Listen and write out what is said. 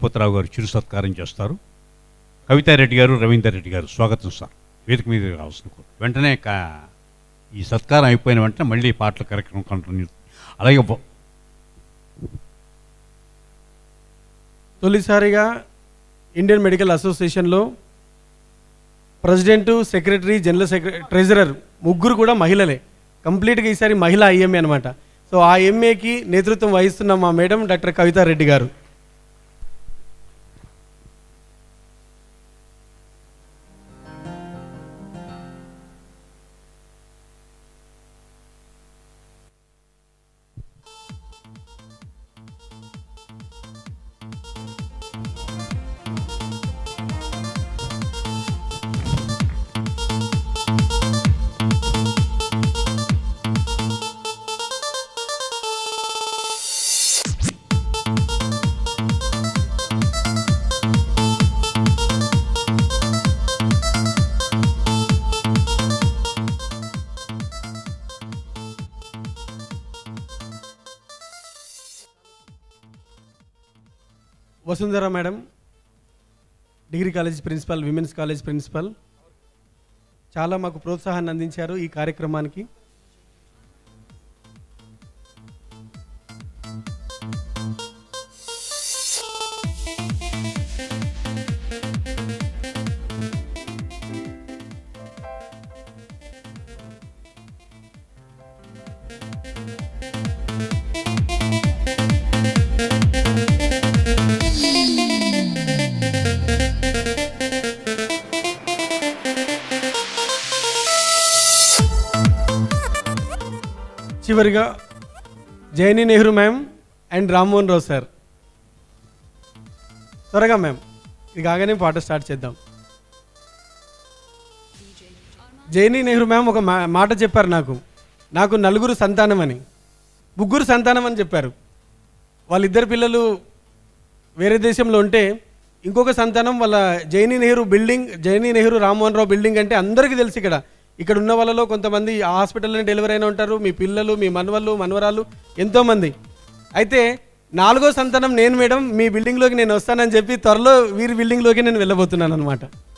రఘుపతిరావు గారు చిరు సత్కారం చేస్తారు కవితారెడ్డి గారు రవీందర్ రెడ్డి గారు స్వాగతం సార్ వేదిక మీద రావాల్సిన కోరు. వెంటనే కా ఈ సత్కారం అయిపోయిన వెంటనే మళ్ళీ పాటల కార్యక్రమం కంటిన్యూ అలాగే బొ- తొలిసారిగా ఇండియన్ మెడికల్ అసోసియేషన్లో president secretary general secretary treasurer ముగ్గురు కూడా మహిళలే కంప్లీట్గా ఈసారి మహిళా ఐఎంఏ అనమాట సో ఆ ఎంఏకి నేతృత్వం వహిస్తున్న మా madam doctor Kavitha Reddy garu Vasundhara madam degree college principal women's college principal చాలా మాకు ప్రోత్సాహాన్ని అందించారు ఈ కార్యక్రమానికి చివరిగా Jaini Nehru ma'am and Rammohan Rao sir త్వరగా మ్యామ్ ఇది కాగానే పాట స్టార్ట్ చేద్దాం జైని నెహ్రూ మ్యామ్ ఒక మా- మాట చెప్పారు నాకు నాకు నలుగురు సంతానం అని ముగ్గురు సంతానం అని చెప్పారు వాళ్ళిద్దరు పిల్లలు వేరే దేశంలో ఉంటే ఇంకొక సంతానం వాళ్ళ జైని నెహ్రూ బిల్డింగ్ జైని నెహ్రూ రామ్మోహన్ రావు బిల్డింగ్ అంటే అందరికీ తెలుసు ఇక్కడ ఇక్కడ ఉన్న వాళ్ళలో కొంతమంది ఆ హాస్పిటల్లోనే డెలివరీ అయిన ఉంటారు మీ పిల్లలు మీ మనవళ్ళు మనవరాలు ఎంతోమంది అయితే నాలుగో సంతానం నేను మేడం మీ బిల్డింగ్లోకి నేను వస్తానని చెప్పి త్వరలో వీరి బిల్డింగ్లోకి నేను వెళ్ళబోతున్నాను అనమాట